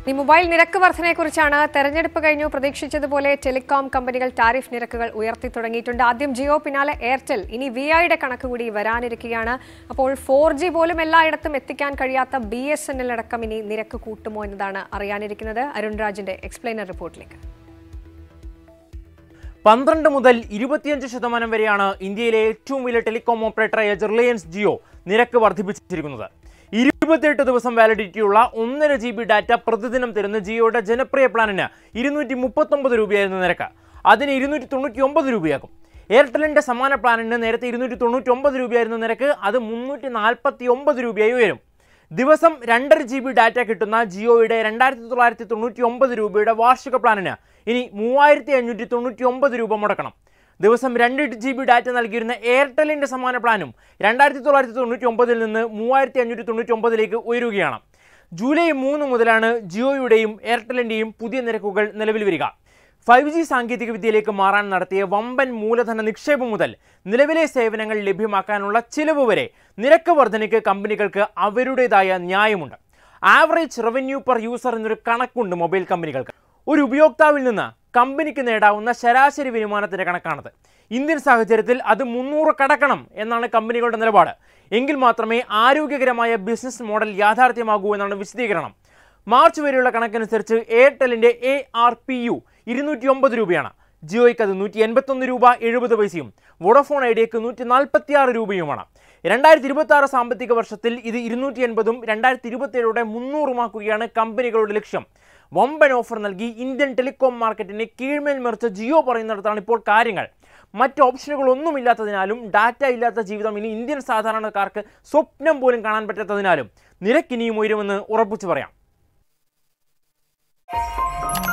ഈ മൊബൈൽ നിരക്ക് വർധനയെക്കുറിച്ചാണ് തെരഞ്ഞെടുപ്പ് കഴിഞ്ഞു പ്രതീക്ഷിച്ചതുപോലെ ടെലികോം കമ്പനികൾ ടാരിഫ് നിരക്കുകൾ ഉയർത്തി തുടങ്ങിയിട്ടുണ്ട് ആദ്യം ജിയോ പിന്നാലെ എയർടെൽ ഇനി വി ഐയുടെ കണക്ക് കൂടി വരാനിരിക്കുകയാണ് അപ്പോൾ ഫോർ ജി പോലും എല്ലായിടത്തും എത്തിക്കാൻ കഴിയാത്ത ബി എസ് എൻ എൽ അടക്കം ഇനി നിരക്ക് കൂട്ടുമോ എന്നതാണ് അറിയാനിരിക്കുന്നത് അരുൺ രാജിന്റെ എക്സ്പ്ലെയിനർ റിപ്പോർട്ടിലേക്ക് പന്ത്രണ്ട് മുതൽ ഇരുപത്തിയഞ്ച് ശതമാനം വരെയാണ് ഇന്ത്യയിലെ ഏറ്റവും വലിയ ടെലികോം ഓപ്പറേറ്ററായ റിലയൻസ് ജിയോ നിരക്ക് വർദ്ധിപ്പിച്ചിരിക്കുന്നത് ഇരുപത്തിയെട്ട് ദിവസം വാലിഡിറ്റിയുള്ള ഒന്നര ജി ബി ഡാറ്റ പ്രതിദിനം തരുന്ന ജിയോയുടെ ജനപ്രിയ പ്ലാനിന് ഇരുന്നൂറ്റി മുപ്പത്തൊമ്പത് രൂപയായിരുന്നു നിരക്ക് അതിന് ഇരുന്നൂറ്റി തൊണ്ണൂറ്റി ഒമ്പത് രൂപയാകും എയർടെലിന്റെ സമാന പ്ലാനിന് നേരത്തെ ഇരുന്നൂറ്റി തൊണ്ണൂറ്റി ഒമ്പത് രൂപയായിരുന്ന നിരക്ക് അത് മുന്നൂറ്റി നാൽപ്പത്തി ഒമ്പത് രൂപയായി ഉയരും ദിവസം രണ്ടര ജി ബി ഡാറ്റ കിട്ടുന്ന ജിയോയുടെ രണ്ടായിരത്തി തൊള്ളായിരത്തി തൊണ്ണൂറ്റി ഒമ്പത് രൂപയുടെ വാർഷിക പ്ലാനിന് ഇനി മൂവായിരത്തി അഞ്ഞൂറ്റി തൊണ്ണൂറ്റി ഒമ്പത് രൂപ മുടക്കണം ദിവസം രണ്ട് ജി ബി ഡാറ്റ നൽകിയിരുന്ന എയർടെലിന്റെ സമാന പ്ലാനും രണ്ടായിരത്തി തൊള്ളായിരത്തി തൊണ്ണൂറ്റി ഒമ്പതിൽ നിന്ന് മൂവായിരത്തി അഞ്ഞൂറ്റി തൊണ്ണൂറ്റി ഒമ്പതിലേക്ക് ഉയരുകയാണ് ജൂലൈ മൂന്ന് മുതലാണ് ജിയോയുടെയും എയർടെലിന്റെയും പുതിയ നിരക്കുകൾ നിലവിൽ വരിക ഫൈവ് ജി സാങ്കേതികവിദ്യയിലേക്ക് മാറാൻ നടത്തിയ വമ്പൻ മൂലധന നിക്ഷേപം മുതൽ നിലവിലെ സേവനങ്ങൾ ലഭ്യമാക്കാനുള്ള ചിലവ് വരെ നിരക്ക് വർധനയ്ക്ക് കമ്പനികൾക്ക് അവരുടേതായ ന്യായമുണ്ട് ആവറേജ് റവന്യൂ പെർ യൂസർ എന്നൊരു കണക്കുണ്ട് മൊബൈൽ കമ്പനികൾക്ക് ഒരു ഉപയോക്താവിൽ നിന്ന് കമ്പനിക്ക് നേടാവുന്ന ശരാശരി വരുമാനത്തിന്റെ കണക്കാണത് ഇന്ത്യൻ സാഹചര്യത്തിൽ അത് മുന്നൂറ് കടക്കണം എന്നാണ് കമ്പനികളുടെ നിലപാട് എങ്കിൽ മാത്രമേ ആരോഗ്യകരമായ ബിസിനസ് മോഡൽ യാഥാർത്ഥ്യമാകൂ എന്നാണ് വിശദീകരണം മാർച്ച് വരെയുള്ള കണക്കനുസരിച്ച് എയർടെലിന്റെ എ ആർ പി യു ഇരുന്നൂറ്റി ഒമ്പത് രൂപയാണ് ജിയോയ്ക്ക് അത് നൂറ്റി എൺപത്തൊന്ന് രൂപ എഴുപത് പൈസയും വോഡഫോൺ ഐഡിയക്ക് നൂറ്റി നാൽപ്പത്തി ആറ് രൂപയുമാണ് രണ്ടായിരത്തി ഇരുപത്തി ആറ് സാമ്പത്തിക വർഷത്തിൽ ഇത് ഇരുന്നൂറ്റി എൺപതും രണ്ടായിരത്തി ഇരുപത്തി ഏഴോടെ മുന്നൂറുമാക്കുകയാണ് കമ്പനികളുടെ ലക്ഷ്യം വമ്പൻ ഓഫർ നൽകി ഇന്ത്യൻ ടെലികോം മാർക്കറ്റിനെ കീഴ്മേൽ മറിച്ച ജിയോ പറയുന്നിടത്താണ് ഇപ്പോൾ കാര്യങ്ങൾ മറ്റ് ഓപ്ഷനുകളൊന്നുമില്ലാത്തതിനാലും ഡാറ്റ ഇല്ലാത്ത ജീവിതം ഇനി ഇന്ത്യൻ സാധാരണക്കാർക്ക് സ്വപ്നം പോലും കാണാൻ പറ്റാത്തതിനാലും നിരക്കിനിയും ഉയരുമെന്ന് ഉറപ്പിച്ചു പറയാം